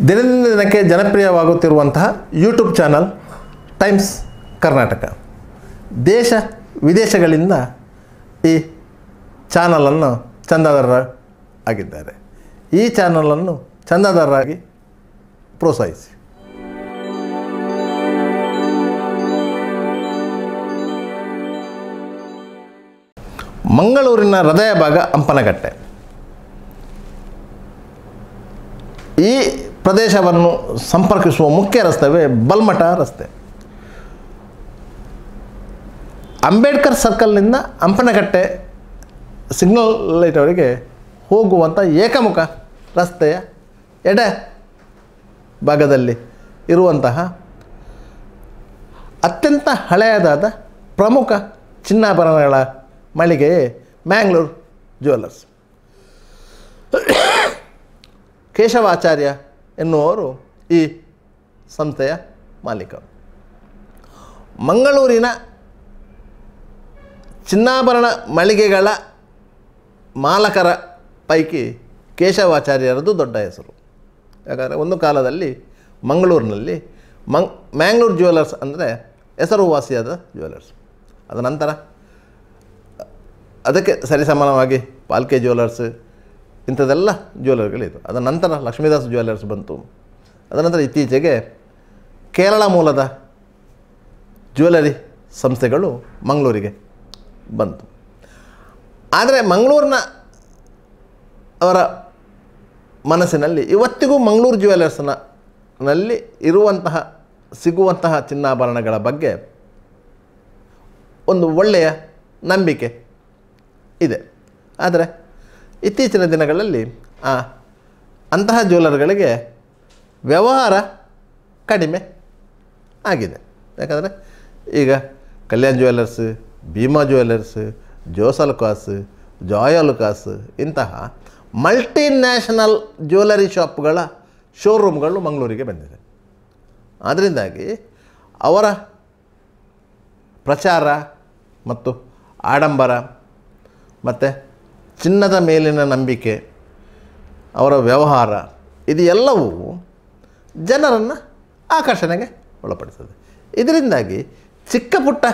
ದಿನದಿಂದ ದಿನಕ್ಕೆ ಜನಪ್ರಿಯವಾಗುತ್ತಿರುವಂತಹ ಯೂಟ್ಯೂಬ್ ಚಾನಲ್ ಟೈಮ್ಸ್ ಕರ್ನಾಟಕ ದೇಶ ವಿದೇಶಗಳಿಂದ ಈ ಚಾನಲನ್ನು ಚಂದಾದಾರರ ಆಗಿದ್ದಾರೆ ಈ ಚಾನಲನ್ನು ಚಂದಾದಾರರಾಗಿ ಪ್ರೋತ್ಸಾಹಿಸಿ ಮಂಗಳೂರಿನ ಹೃದಯ ಭಾಗ ಹಂಪನಕಟ್ಟೆ ಈ ಪ್ರದೇಶವನ್ನು ಸಂಪರ್ಕಿಸುವ ಮುಖ್ಯ ರಸ್ತೆವೇ ಬಲ್ಮಠ ರಸ್ತೆ ಅಂಬೇಡ್ಕರ್ ಸರ್ಕಲ್ನಿಂದ ಹಂಪನಕಟ್ಟೆ ಸಿಗ್ನಲ್ ಲೈಟ್ವರೆಗೆ ಹೋಗುವಂಥ ಏಕಮುಖ ರಸ್ತೆಯ ಎಡ ಭಾಗದಲ್ಲಿ ಇರುವಂತಹ ಅತ್ಯಂತ ಹಳೆಯದಾದ ಪ್ರಮುಖ ಚಿನ್ನಾಭರಣಗಳ ಮಳಿಗೆಯೇ ಮ್ಯಾಂಗ್ಳೂರ್ ಜ್ಯುವೆಲ್ಲರ್ಸ್ ಕೇಶವಾಚಾರ್ಯ ಎನ್ನುವರು ಈ ಸಂಸ್ಥೆಯ ಮಾಲೀಕರು ಮಂಗಳೂರಿನ ಚಿನ್ನಾಭರಣ ಮಳಿಗೆಗಳ ಮಾಲಕರ ಪೈಕಿ ಕೇಶವಾಚಾರ್ಯರದು ದೊಡ್ಡ ಹೆಸರು ಯಾಕಂದರೆ ಒಂದು ಕಾಲದಲ್ಲಿ ಮಂಗಳೂರಿನಲ್ಲಿ ಮಂಗ್ ಮ್ಯಾಂಗ್ಳೂರ್ ಜ್ಯುವೆಲ್ಲರ್ಸ್ ಅಂದರೆ ಹೆಸರುವಾಸಿಯಾದ ಜ್ಯುವೆಲ್ಲರ್ಸ್ ಅದ ನಂತರ ಅದಕ್ಕೆ ಸರಿಸಮಾನವಾಗಿ ಪಾಲ್ಕೆ ಜ್ಯುವೆಲ್ಲರ್ಸ್ ಇಂಥದ್ದೆಲ್ಲ ಜ್ಯುವೆಲ್ಲರ್ಗಳಿತ್ತು ಅದರ ನಂತರ ಲಕ್ಷ್ಮೀದಾಸ್ ಜ್ಯುವೆಲ್ಲರ್ಸ್ ಬಂತು ಅದರ ನಂತರ ಇತ್ತೀಚೆಗೆ ಕೇರಳ ಮೂಲದ ಜ್ಯುವೆಲರಿ ಸಂಸ್ಥೆಗಳು ಮಂಗಳೂರಿಗೆ ಬಂತು ಆದರೆ ಮಂಗಳೂರಿನ ಅವರ ಮನಸ್ಸಿನಲ್ಲಿ ಇವತ್ತಿಗೂ ಮಂಗಳೂರು ಜ್ಯುವೆಲ್ಲರ್ಸ್ನ ನಲ್ಲಿ ಇರುವಂತಹ ಸಿಗುವಂತಹ ಚಿನ್ನಾಭರಣಗಳ ಬಗ್ಗೆ ಒಂದು ಒಳ್ಳೆಯ ನಂಬಿಕೆ ಇದೆ ಆದರೆ ಇತ್ತೀಚಿನ ದಿನಗಳಲ್ಲಿ ಆ ಅಂತಹ ಜ್ಯುವೆಲರ್ಗಳಿಗೆ ವ್ಯವಹಾರ ಕಡಿಮೆ ಆಗಿದೆ ಯಾಕಂದರೆ ಈಗ ಕಲ್ಯಾಣ್ ಜ್ಯುವೆಲ್ಲರ್ಸ್ ಭೀಮಾ ಜ್ಯುವೆಲ್ಲರ್ಸ್ ಜೋಸಲ್ಕಾಸ್ ಜಾಯಲ್ಕಾಸ್ ಇಂತಹ ಮಲ್ಟಿ ನ್ಯಾಷನಲ್ ಜ್ಯುವೆಲರಿ ಶಾಪ್ಗಳ ಶೋರೂಮ್ಗಳು ಮಂಗಳೂರಿಗೆ ಬಂದಿದೆ ಅದರಿಂದಾಗಿ ಅವರ ಪ್ರಚಾರ ಮತ್ತು ಆಡಂಬರ ಮತ್ತು ಚಿನ್ನದ ಮೇಲಿನ ನಂಬಿಕೆ ಅವರ ವ್ಯವಹಾರ ಇದು ಎಲ್ಲವೂ ಜನರನ್ನು ಆಕರ್ಷಣೆಗೆ ಒಳಪಡಿಸ್ತದೆ ಇದರಿಂದಾಗಿ ಚಿಕ್ಕ ಪುಟ್ಟ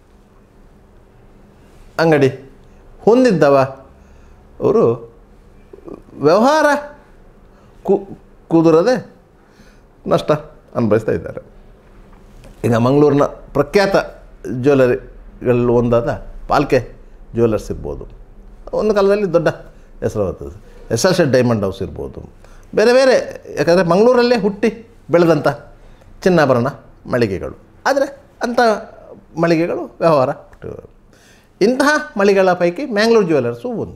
ಅಂಗಡಿ ಹೊಂದಿದ್ದವ ಅವರು ವ್ಯವಹಾರ ಕು ಕುದುರದೆ ನಷ್ಟ ಅನುಭವಿಸ್ತಾ ಇದ್ದಾರೆ ಈಗ ಮಂಗಳೂರಿನ ಪ್ರಖ್ಯಾತ ಜ್ಯುವೆಲರಿಗಳಲ್ಲಿ ಒಂದಾದ ಪಾಲ್ಕೆ ಜ್ಯುವೆಲ್ಲರ್ಸ್ ಇರ್ಬೋದು ಒಂದು ಕಾಲದಲ್ಲಿ ದೊಡ್ಡ ಹೆಸರು ಬರ್ತದೆ S L Shet Diamond House ಇರ್ಬೋದು ಬೇರೆ ಬೇರೆ ಯಾಕಂದರೆ ಮಂಗಳೂರಲ್ಲೇ ಹುಟ್ಟಿ ಬೆಳೆದಂಥ ಚಿನ್ನಾಭರಣ ಮಳಿಗೆಗಳು ಆದರೆ ಅಂಥ ಮಳಿಗೆಗಳು ವ್ಯವಹಾರ ಇಂತಹ ಮಳಿಗೆಗಳ ಪೈಕಿ ಮ್ಯಾಂಗ್ಳೂರ್ ಜ್ಯುವೆಲ್ಲರ್ಸು ಒಂದು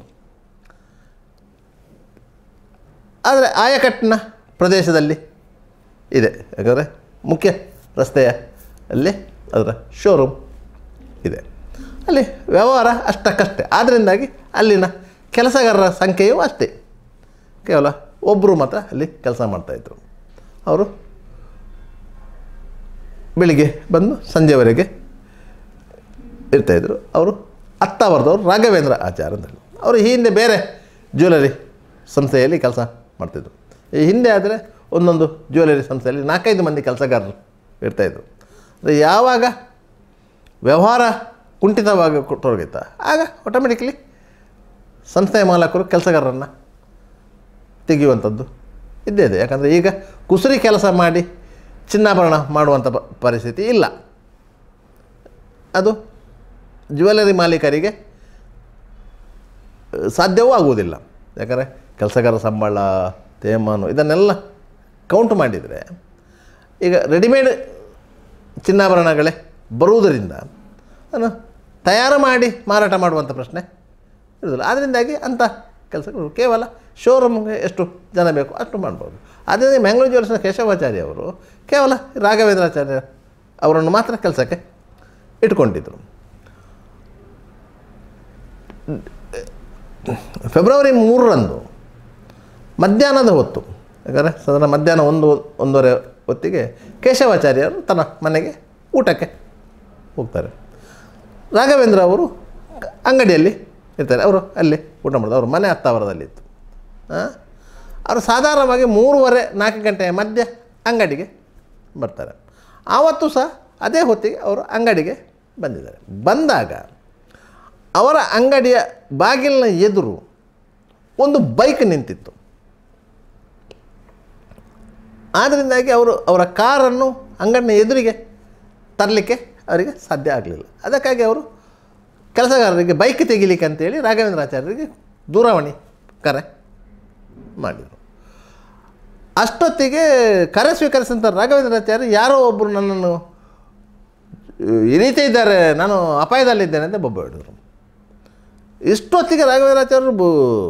ಆದರೆ ಆಯಕಟ್ಟಿನ ಪ್ರದೇಶದಲ್ಲಿ ಇದೆ ಯಾಕಂದರೆ ಮುಖ್ಯ ರಸ್ತೆಯ ಅಲ್ಲಿ ಅದರ ಶೋರೂಮ್ ಇದೆ ಅಲ್ಲಿ ವ್ಯವಹಾರ ಅಷ್ಟಕ್ಕಷ್ಟೇ ಆದ್ದರಿಂದಾಗಿ ಅಲ್ಲಿನ ಕೆಲಸಗಾರರ ಸಂಖ್ಯೆಯೂ ಅಷ್ಟೇ ಕೇವಲ ಒಬ್ಬರು ಮಾತ್ರ ಅಲ್ಲಿ ಕೆಲಸ ಮಾಡ್ತಾಯಿದ್ರು ಅವರು ಬೆಳಿಗ್ಗೆ ಬಂದು ಸಂಜೆವರೆಗೆ ಇರ್ತಾಯಿದ್ರು ಅವರು ಹತ್ತಾವರದವರು ರಾಘವೇಂದ್ರ ಆಚಾರ್ ಅಂತ ಹೇಳಿ ಅವರು ಈ ಹಿಂದೆ ಬೇರೆ ಜ್ಯುವೆಲರಿ ಸಂಸ್ಥೆಯಲ್ಲಿ ಕೆಲಸ ಮಾಡ್ತಿದ್ರು ಈ ಹಿಂದೆ ಆದರೆ ಒಂದೊಂದು ಜ್ಯುವೆಲರಿ ಸಂಸ್ಥೆಯಲ್ಲಿ ನಾಲ್ಕೈದು ಮಂದಿ ಕೆಲಸಗಾರರು ಇರ್ತಾಯಿದ್ರು ಅಂದರೆ ಯಾವಾಗ ವ್ಯವಹಾರ ಕುಂಠಿತವಾಗಿ ತೊಡಗಿತ್ತ ಆಗ ಆಟೋಮೆಟಿಕ್ಲಿ ಸಂಸ್ಥೆಯ ಮಾಲಕರು ಕೆಲಸಗಾರರನ್ನು ತೆಗೆಯುವಂಥದ್ದು ಇದ್ದೇ ಇದೆ ಯಾಕಂದರೆ ಈಗ ಕುಸುರಿ ಕೆಲಸ ಮಾಡಿ ಚಿನ್ನಾಭರಣ ಮಾಡುವಂಥ ಪ ಪರಿಸ್ಥಿತಿ ಇಲ್ಲ ಅದು ಜ್ಯುವೆಲರಿ ಮಾಲೀಕರಿಗೆ ಸಾಧ್ಯವೂ ಆಗುವುದಿಲ್ಲ ಯಾಕಂದರೆ ಕೆಲಸಗಾರ ಸಂಬಳ ತೇಮಾನು ಇದನ್ನೆಲ್ಲ ಕೌಂಟ್ ಮಾಡಿದರೆ ಈಗ ರೆಡಿಮೇಡ್ ಚಿನ್ನಾಭರಣಗಳೇ ಬರುವುದರಿಂದ ಅದನ್ನು ತಯಾರು ಮಾಡಿ ಮಾರಾಟ ಮಾಡುವಂಥ ಪ್ರಶ್ನೆ ಇರೋದಿಲ್ಲ ಅದರಿಂದಾಗಿ ಅಂಥ ಕೆಲಸಗಳು ಕೇವಲ ಶೋರೂಮ್ಗೆ ಎಷ್ಟು ಜನ ಬೇಕು ಅಷ್ಟು ಮಾಡ್ಬೋದು ಆದ್ದರಿಂದ ಮ್ಯಾಂಗ್ಳೂರ್ ಜ್ಯುವೆಲ್ಸ್ನ ಕೇಶವಾಚಾರ್ಯ ಅವರು ಕೇವಲ ರಾಘವೇಂದ್ರಾಚಾರ್ಯ ಅವರನ್ನು ಮಾತ್ರ ಕೆಲಸಕ್ಕೆ ಇಟ್ಕೊಂಡಿದ್ದರು ಫೆಬ್ರವರಿ ಮೂರರಂದು ಮಧ್ಯಾಹ್ನದ ಹೊತ್ತು ಯಾಕಂದರೆ ಸಾಧಾರಣ ಮಧ್ಯಾಹ್ನ ಒಂದು ಒಂದೂವರೆ ಹೊತ್ತಿಗೆ ಕೇಶವಾಚಾರ್ಯರು ತನ್ನ ಮನೆಗೆ ಊಟಕ್ಕೆ ಹೋಗ್ತಾರೆ ರಾಘವೇಂದ್ರ ಅವರು ಅಂಗಡಿಯಲ್ಲಿ ಇರ್ತಾರೆ ಅವರು ಅಲ್ಲಿ ಊಟ ಮಾಡೋದು ಅವ್ರ ಮನೆ ಹತ್ತಾವರದಲ್ಲಿತ್ತು ಅವರು ಸಾಧಾರಣವಾಗಿ ಮೂರುವರೆ ನಾಲ್ಕು ಗಂಟೆಯ ಮಧ್ಯೆ ಅಂಗಡಿಗೆ ಬರ್ತಾರೆ ಆವತ್ತು ಸಹ ಅದೇ ಹೊತ್ತಿಗೆ ಅವರು ಅಂಗಡಿಗೆ ಬಂದಿದ್ದಾರೆ ಬಂದಾಗ ಅವರ ಅಂಗಡಿಯ ಬಾಗಿಲಿನ ಎದುರು ಒಂದು ಬೈಕ್ ನಿಂತಿತ್ತು ಆದ್ದರಿಂದಾಗಿ ಅವರು ಅವರ ಕಾರನ್ನು ಅಂಗಡಿನ ಎದುರಿಗೆ ತರಲಿಕ್ಕೆ ಅವರಿಗೆ ಸಾಧ್ಯ ಆಗಲಿಲ್ಲ ಅದಕ್ಕಾಗಿ ಅವರು ಕೆಲಸಗಾರರಿಗೆ ಬೈಕ್ ತೆಗಿಲಿಕ್ಕೆ ಅಂತೇಳಿ ರಾಘವೇಂದ್ರಾಚಾರ್ಯರಿಗೆ ದೂರವಾಣಿ ಕರೆ ಮಾಡಿದರು ಅಷ್ಟೊತ್ತಿಗೆ ಕರೆ ಸ್ವೀಕರಿಸಿದಂಥ ರಾಘವೇಂದ್ರಾಚಾರ್ಯ ಯಾರೋ ಒಬ್ಬರು ನನ್ನನ್ನು ಇರೀತಾ ಇದ್ದಾರೆ ನಾನು ಅಪಾಯದಲ್ಲಿದ್ದೇನೆ ಅಂತ ಬೊಬ್ಬ ಹಿಡಿದ್ರು ಇಷ್ಟೊತ್ತಿಗೆ ರಾಘವೇಂದ್ರಾಚಾರ್ಯರು ಬು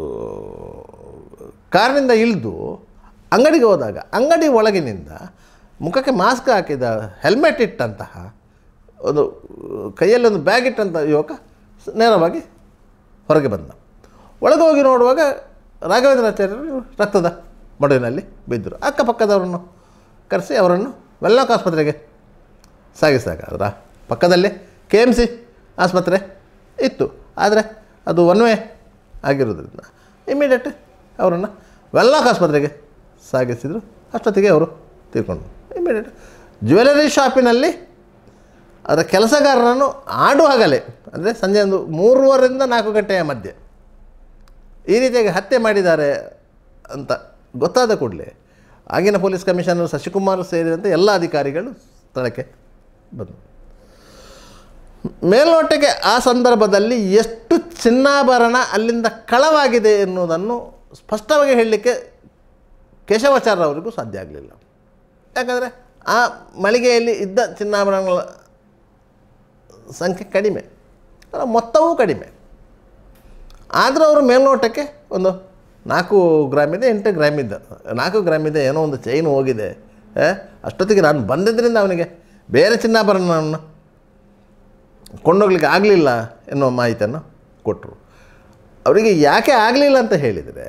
ಕಾರಿನಿಂದ ಇಳಿದು ಅಂಗಡಿಗೆ ಹೋದಾಗ ಅಂಗಡಿ ಒಳಗಿನಿಂದ ಮುಖಕ್ಕೆ ಮಾಸ್ಕ್ ಹಾಕಿದ ಹೆಲ್ಮೆಟ್ ಇಟ್ಟಂತಹ ಒಂದು ಕೈಯಲ್ಲಿ ಒಂದು ಬ್ಯಾಗ್ ಇಟ್ಟಂಥ ಯುವಕ ಸ್- ನೇರವಾಗಿ ಹೊರಗೆ ಬಂದ ಒಳಗೆ ಹೋಗಿ ನೋಡುವಾಗ ರಾಘವೇಂದ್ರಾಚಾರ್ಯರು ರಕ್ತದ ಮಡುವಿನಲ್ಲಿ ಬಿದ್ದರು ಅಕ್ಕಪಕ್ಕದವರನ್ನು ಕರೆಸಿ ಅವರನ್ನು ವೆಲ್ಲಾಕ್ ಆಸ್ಪತ್ರೆಗೆ ಸಾಗಿಸಿದಾಗ ಅದರ ಪಕ್ಕದಲ್ಲೇ ಕೆ ಎಮ್ ಸಿ ಆಸ್ಪತ್ರೆ ಇತ್ತು ಆದರೆ ಅದು ಒನ್ ವೇ ಆಗಿರೋದ್ರಿಂದ ಇಮಿಡಿಯೇಟ್ ಅವರನ್ನು ವೆಲ್ಲಾಕ್ ಆಸ್ಪತ್ರೆಗೆ ಸಾಗಿಸಿದರು ಅಷ್ಟೊತ್ತಿಗೆ ಅವರು ತೀರ್ಕೊಂಡ್ರು ಇಮಿಡಿಯೇಟ್ ಜ್ಯುವೆಲರಿ ಶಾಪಿನಲ್ಲಿ ಅದರ ಕೆಲಸಗಾರನನ್ನು ಆಡುವಾಗಲೇ ಅಂದರೆ ಸಂಜೆ ಒಂದು ಮೂರುವರೆಯಿಂದ ನಾಲ್ಕು ಗಂಟೆಯ ಮಧ್ಯೆ ಈ ರೀತಿಯಾಗಿ ಹತ್ಯೆ ಮಾಡಿದ್ದಾರೆ ಅಂತ ಗೊತ್ತಾದ ಕೂಡಲೇ ಆಗಿನ ಪೊಲೀಸ್ ಕಮಿಷನರ್ ಶಶಿಕುಮಾರ್ ಸೇರಿದಂತೆ ಎಲ್ಲ ಅಧಿಕಾರಿಗಳು ಸ್ಥಳಕ್ಕೆ ಬಂದರು ಮೇಲ್ನೋಟಕ್ಕೆ ಆ ಸಂದರ್ಭದಲ್ಲಿ ಎಷ್ಟು ಚಿನ್ನಾಭರಣ ಅಲ್ಲಿಂದ ಕಳವಾಗಿದೆ ಎನ್ನುವುದನ್ನು ಸ್ಪಷ್ಟವಾಗಿ ಹೇಳಲಿಕ್ಕೆ ಕೇಶವಾಚಾರ್ಯ ಅವರಿಗೂ ಸಾಧ್ಯ ಆಗಲಿಲ್ಲ ಯಾಕಂದರೆ ಆ ಮಳಿಗೆಯಲ್ಲಿ ಇದ್ದ ಚಿನ್ನಾಭರಣಗಳ ಸಂಖ್ಯೆ ಕಡಿಮೆ ಅದರ ಮೊತ್ತವೂ ಕಡಿಮೆ ಆದರೂ ಅವರು ಮೇಲ್ನೋಟಕ್ಕೆ ಒಂದು ನಾಲ್ಕು ಗ್ರಾಮ್ ಇದೆ ಎಂಟು ಗ್ರಾಮ್ ಇದ್ದ ನಾಲ್ಕು ಗ್ರಾಮ್ ಇದೆ ಏನೋ ಒಂದು ಚೈನ್ ಹೋಗಿದೆ ಆ, ಅಷ್ಟೊತ್ತಿಗೆ ನಾನು ಬಂದಿದ್ದರಿಂದ ಅವನಿಗೆ ಬೇರೆ ಚಿನ್ನಾಭರಣವನ್ನು ಕೊಂಡೋಗ್ಲಿಕ್ಕೆ ಆಗಲಿಲ್ಲ ಎನ್ನುವ ಮಾಹಿತಿಯನ್ನು ಕೊಟ್ಟರು ಅವರಿಗೆ ಯಾಕೆ ಆಗಲಿಲ್ಲ ಅಂತ ಹೇಳಿದರೆ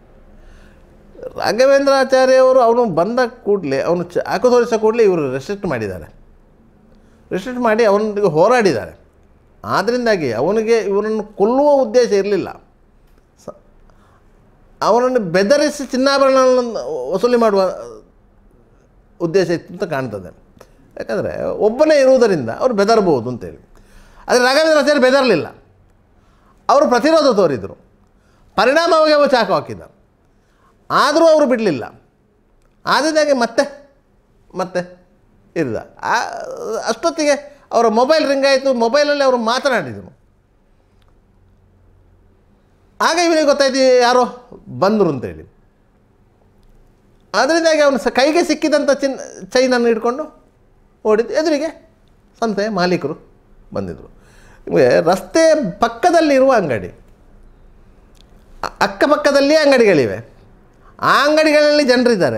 ರಾಘವೇಂದ್ರಾಚಾರ್ಯವರು ಅವನು ಬಂದ ಕೂಡಲೇ ಅವನು ಚಾಕು ತೋರಿಸೋ ಕೂಡಲೇ ಇವರು ರೆಸ್ಟ್ರಿಕ್ಟ್ ಮಾಡಿದ್ದಾರೆ ರೆಸ್ಟ್ರಿಕ್ಟ್ ಮಾಡಿ ಅವನೊಂದಿಗೆ ಹೋರಾಡಿದ್ದಾರೆ ಆದ್ದರಿಂದಾಗಿ ಅವನಿಗೆ ಇವನನ್ನು ಕೊಲ್ಲುವ ಉದ್ದೇಶ ಇರಲಿಲ್ಲ ಸ ಅವನನ್ನು ಬೆದರಿಸಿ ಚಿನ್ನಾಭರಣಗಳನ್ನು ವಸೂಲಿ ಮಾಡುವ ಉದ್ದೇಶ ಇತ್ತು ಅಂತ ಕಾಣ್ತದೆ ಯಾಕಂದರೆ ಒಬ್ಬನೇ ಇರುವುದರಿಂದ ಅವರು ಬೆದರ್ಬೋದು ಅಂತೇಳಿ ಆದರೆ ರಾಘವೇಂದ್ರಾಚಾರ್ಯ ಬೆದರಲಿಲ್ಲ ಅವರು ಪ್ರತಿರೋಧ ತೋರಿದರು ಪರಿಣಾಮವಾಗಿ ಅವರು ಚಾಕು ಹಾಕಿದ್ದ ಆದರೂ ಅವರು ಬಿಡಲಿಲ್ಲ ಆದ್ದರಿಂದಾಗಿ ಮತ್ತೆ ಮತ್ತೆ ಇರಿದ ಆ ಅಷ್ಟೊತ್ತಿಗೆ ಅವರ ಮೊಬೈಲ್ ರಿಂಗ್ ಆಯಿತು ಮೊಬೈಲಲ್ಲಿ ಅವರು ಮಾತನಾಡಿದರು ಆಗ ಇವನಿಗೆ ಗೊತ್ತಾಯ್ತು ಯಾರೋ ಬಂದರು ಅಂತೇಳಿ ಅದರಿಂದಾಗಿ ಅವನು ಸ ಕೈಗೆ ಸಿಕ್ಕಿದಂಥ ಚಿನ್ ಚೈನನ್ನು ಹಿಡ್ಕೊಂಡು ಓಡಿದ್ದು ಎದುರಿಗೆ ಸಂತೆಯ ಮಾಲೀಕರು ಬಂದಿದ್ದರು ನಿಮಗೆ ರಸ್ತೆ ಪಕ್ಕದಲ್ಲಿರುವ ಅಂಗಡಿ ಅ- ಅಕ್ಕಪಕ್ಕದಲ್ಲಿಯೇ ಅಂಗಡಿಗಳಿವೆ ಆ ಅಂಗಡಿಗಳಲ್ಲಿ ಜನರಿದ್ದಾರೆ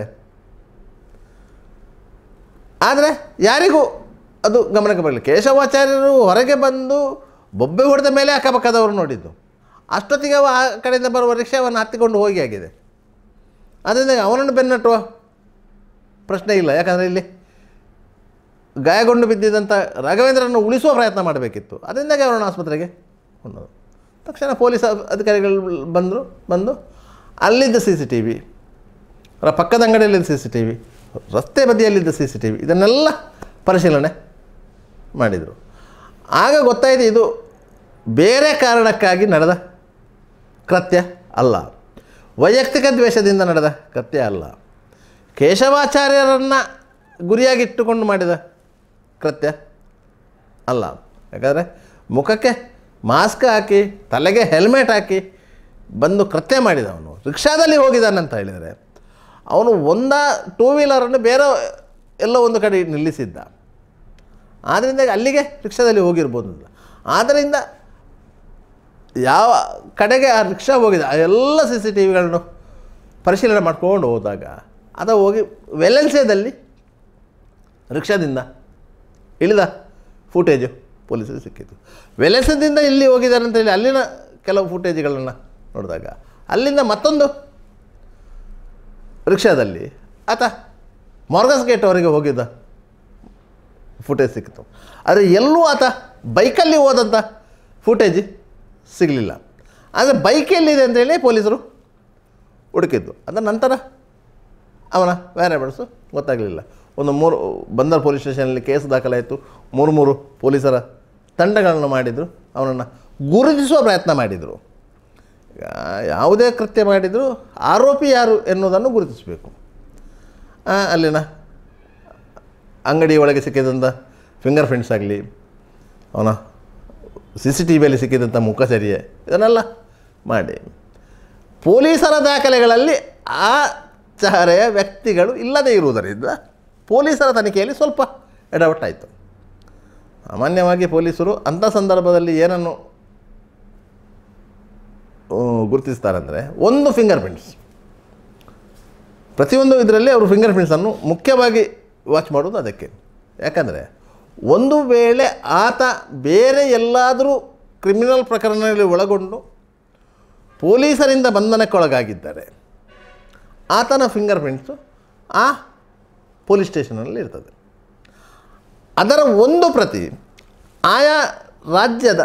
ಆದರೆ ಯಾರಿಗೂ ಅದು ಗಮನಕ್ಕೆ ಬರಲಿಲ್ಲ ಕೇಶವಾಚಾರ್ಯರು ಹೊರಗೆ ಬಂದು ಬೊಬ್ಬೆ ಹೊಡೆದ ಮೇಲೆ ಅಕ್ಕಪಕ್ಕದವರು ನೋಡಿದ್ದು ಅಷ್ಟೊತ್ತಿಗೆ ಅವ ಆ ಕಡೆಯಿಂದ ಬರುವ ರಿಕ್ಷಾವನ್ನು ಹತ್ತಿಕೊಂಡು ಹೋಗಿ ಆಗಿದೆ ಅದರಿಂದ ಅವನನ್ನು ಬೆನ್ನಟ್ಟುವ ಪ್ರಶ್ನೆ ಇಲ್ಲ ಯಾಕಂದರೆ ಇಲ್ಲಿ ಗಾಯಗೊಂಡು ಬಿದ್ದಿದ್ದಂಥ ರಾಘವೇಂದ್ರನ್ನು ಉಳಿಸುವ ಪ್ರಯತ್ನ ಮಾಡಬೇಕಿತ್ತು ಅದರಿಂದಾಗಿ ಅವರನ್ನು ಆಸ್ಪತ್ರೆಗೆ ಕೊಂಡೋದು ತಕ್ಷಣ ಪೊಲೀಸ್ ಅ- ಅಧಿಕಾರಿಗಳು ಬಂದರು ಬಂದು ಅಲ್ಲಿದ್ದ ಸಿ ಸಿ ಟಿ ವಿ ಅವರ ಪಕ್ಕದ ಅಂಗಡಿಯಲ್ಲಿದ್ದ ಸಿ ಸಿ ಟಿ ವಿ ರಸ್ತೆ ಬದಿಯಲ್ಲಿದ್ದ ಸಿ ಸಿ ಟಿ ವಿ ಇದನ್ನೆಲ್ಲ ಪರಿಶೀಲನೆ ಮಾಡಿದರು ಆಗ ಗೊತ್ತಾಯಿತು ಇದು ಬೇರೆ ಕಾರಣಕ್ಕಾಗಿ ನಡೆದ ಕೃತ್ಯ ಅಲ್ಲ ವೈಯಕ್ತಿಕ ದ್ವೇಷದಿಂದ ನಡೆದ ಕೃತ್ಯ ಅಲ್ಲ ಕೇಶವಾಚಾರ್ಯರನ್ನು ಗುರಿಯಾಗಿಟ್ಟುಕೊಂಡು ಮಾಡಿದ ಕೃತ್ಯ ಅಲ್ಲ ಯಾಕಂದರೆ ಮುಖಕ್ಕೆ ಮಾಸ್ಕ್ ಹಾಕಿ ತಲೆಗೆ ಹೆಲ್ಮೆಟ್ ಹಾಕಿ ಬಂದು ಕೃತ್ಯ ಮಾಡಿದವನು ರಿಕ್ಷಾದಲ್ಲಿ ಹೋಗಿದ್ದಾನಂತ ಹೇಳಿದರೆ ಅವನು ಒಂದ ಟೂ ವೀಲರನ್ನು ಬೇರೆ ಎಲ್ಲೋ ಒಂದು ಕಡೆ ನಿಲ್ಲಿಸಿದ್ದ ಆದ್ದರಿಂದ ಅಲ್ಲಿಗೆ ರಿಕ್ಷಾದಲ್ಲಿ ಹೋಗಿರ್ಬೋದು ಆದ್ದರಿಂದ ಯಾವ ಕಡೆಗೆ ಆ ರಿಕ್ಷಾ ಹೋಗಿದೆ ಆ ಎಲ್ಲ ಸಿ ಸಿ ಟಿ ವಿಗಳನ್ನು ಪರಿಶೀಲನೆ ಮಾಡ್ಕೊಂಡು ಹೋದಾಗ ಅದು ಹೋಗಿ ವೆಲೆನ್ಸಿಯಾದಲ್ಲಿ ರಿಕ್ಷಾದಿಂದ ಇಳಿದ ಫುಟೇಜು ಪೊಲೀಸರಿಗೆ ಸಿಕ್ಕಿತು ವೆಲೆನ್ಸಿಯಾದಿಂದ ಇಲ್ಲಿ ಹೋಗಿದ್ದಾರೆ ಅಂತ ಹೇಳಿ ಅಲ್ಲಿನ ಕೆಲವು ಫುಟೇಜ್ಗಳನ್ನು ನೋಡಿದಾಗ ಅಲ್ಲಿಂದ ಮತ್ತೊಂದು ರಿಕ್ಷಾದಲ್ಲಿ ಆತ ಮಾರ್ಗಸ್ ಗೇಟ್ವರೆಗೆ ಹೋಗಿದ್ದ ಫುಟೇಜ್ ಸಿಕ್ಕಿತು ಆದರೆ ಎಲ್ಲೂ ಆತ ಬೈಕಲ್ಲಿ ಹೋದಂಥ ಫುಟೇಜ್ ಸಿಗಲಿಲ್ಲ ಆದರೆ ಬೈಕ್ ಎಲ್ಲಿದೆ ಅಂತೇಳಿ ಪೊಲೀಸರು ಹುಡುಕಿದ್ದು ಅದರ ನಂತರ ಅವನ ವ್ಯಾರಿಯಬಲ್ಸು ಗೊತ್ತಾಗಲಿಲ್ಲ ಒಂದು ಮೂರು ಬಂದರ್ ಪೊಲೀಸ್ ಸ್ಟೇಷನಲ್ಲಿ ಕೇಸ್ ದಾಖಲಾಯಿತು ಮೂರು ಮೂರು ಪೊಲೀಸರ ತಂಡಗಳನ್ನು ಮಾಡಿದರು ಅವನನ್ನು ಗುರುತಿಸುವ ಪ್ರಯತ್ನ ಮಾಡಿದರು ಈಗ ಯಾವುದೇ ಕೃತ್ಯ ಮಾಡಿದರೂ ಆರೋಪಿ ಯಾರು ಎನ್ನುವುದನ್ನು ಗುರುತಿಸಬೇಕು ಆ, ಅಲ್ಲಿನ ಅಂಗಡಿ ಒಳಗೆ ಸಿಕ್ಕಿದಂಥ ಫಿಂಗರ್ ಪ್ರಿಂಟ್ಸ್ ಆಗಲಿ ಅವನ ಸಿ ಸಿ ಟಿ ವಿಯಲ್ಲಿ ಸಿಕ್ಕಿದಂಥ ಮುಖಚರ್ಯೆ ಇದನ್ನೆಲ್ಲ ಮಾಡಿ ಪೊಲೀಸರ ದಾಖಲೆಗಳಲ್ಲಿ ಆ ಚಹರೆಯ ವ್ಯಕ್ತಿಗಳು ಇಲ್ಲದೇ ಇರುವುದರಿಂದ ಪೊಲೀಸರ ತನಿಖೆಯಲ್ಲಿ ಸ್ವಲ್ಪ ಎಡವಟ್ಟಾಯಿತು ಸಾಮಾನ್ಯವಾಗಿ ಪೊಲೀಸರು ಅಂಥ ಸಂದರ್ಭದಲ್ಲಿ ಏನನ್ನು ಆ, ಗುರುತಿಸ್ತಾರಂದರೆ ಒಂದು ಫಿಂಗರ್ ಪ್ರಿಂಟ್ಸ್ ಪ್ರತಿಯೊಂದು ಇದರಲ್ಲಿ ಅವರು ಫಿಂಗರ್ ಪ್ರಿಂಟ್ಸನ್ನು ಮುಖ್ಯವಾಗಿ ವಾಚ್ ಮಾಡೋದು ಅದಕ್ಕೆ ಯಾಕಂದರೆ ಒಂದು ವೇಳೆ ಆತ ಬೇರೆ ಎಲ್ಲಾದರೂ ಕ್ರಿಮಿನಲ್ ಪ್ರಕರಣಗಳಲ್ಲಿ ಒಳಗೊಂಡು ಪೊಲೀಸರಿಂದ ಬಂಧನಕ್ಕೊಳಗಾಗಿದ್ದರೆ ಆತನ ಫಿಂಗರ್ ಪ್ರಿಂಟ್ಸು ಆ ಪೊಲೀಸ್ ಸ್ಟೇಷನಲ್ಲಿ ಇರ್ತದೆ ಅದರ ಒಂದು ಪ್ರತಿ ಆಯಾ ರಾಜ್ಯದ